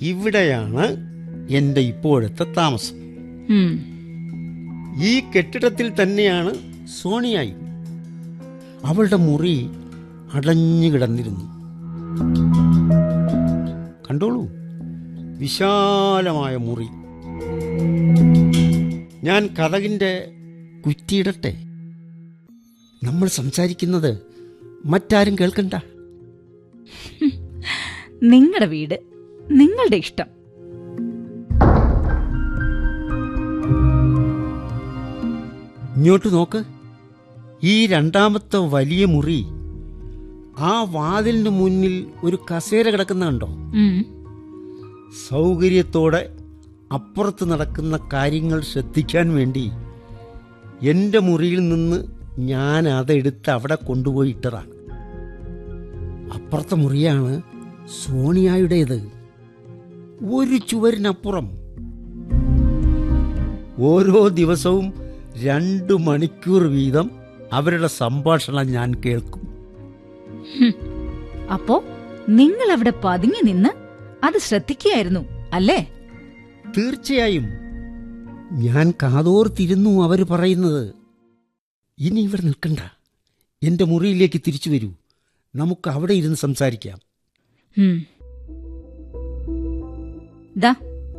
ഇവിടെയാണ് എൻ്റെ ഇപ്പോഴത്തെ താമസം ഉം. ഈ കെട്ടിടത്തിൽ തന്നെയാണ് സോണിയായും അവളുടെ മുറി അടഞ്ഞു കിടന്നിരുന്നു കണ്ടോളൂ വിശാലമായ മുറി ഞാൻ കഥകിൻ്റെ കുറ്റിയിടട്ടെ നമ്മൾ സംസാരിക്കുന്നത് മറ്റാരും കേൾക്കണ്ട നിങ്ങളുടെ വീട് നിങ്ങളുടെ ഇഷ്ടം ഇങ്ങോട്ട് നോക്ക് ഈ രണ്ടാമത്തെ വലിയ മുറി ആ വാതിലിന് മുന്നിൽ ഒരു കസേര കിടക്കുന്ന കണ്ടോ ഉം. സൗകര്യത്തോടെ അപ്പുറത്ത് നടക്കുന്ന കാര്യങ്ങൾ ശ്രദ്ധിക്കാൻ വേണ്ടി എൻ്റെ മുറിയിൽ നിന്ന് ഞാൻ അതെടുത്ത് അവിടെ കൊണ്ടുപോയി ഇട്ടതാണ് അപ്പുറത്തെ മുറിയാണ് സോണിയായുടേത് ഒരു ചുവരിനപ്പുറം ഓരോ ദിവസവും രണ്ട് മണിക്കൂർ വീതം അവരുടെ സംഭാഷണം ഞാൻ കേൾക്കും അപ്പോ നിങ്ങൾ അവിടെ പതുങ്ങി നിന്ന് അത് ശ്രദ്ധിക്കുകയായിരുന്നു അല്ലേ തീർച്ചയായും ഞാൻ കാതോർത്തിരുന്നു അവർ പറയുന്നത് ഇനി ഇവിടെ നിൽക്കണ്ട എൻ്റെ മുറിയിലേക്ക് തിരിച്ചു വരൂ നമുക്ക് അവിടെ ഇരുന്ന് സംസാരിക്കാം ഉം. ദാ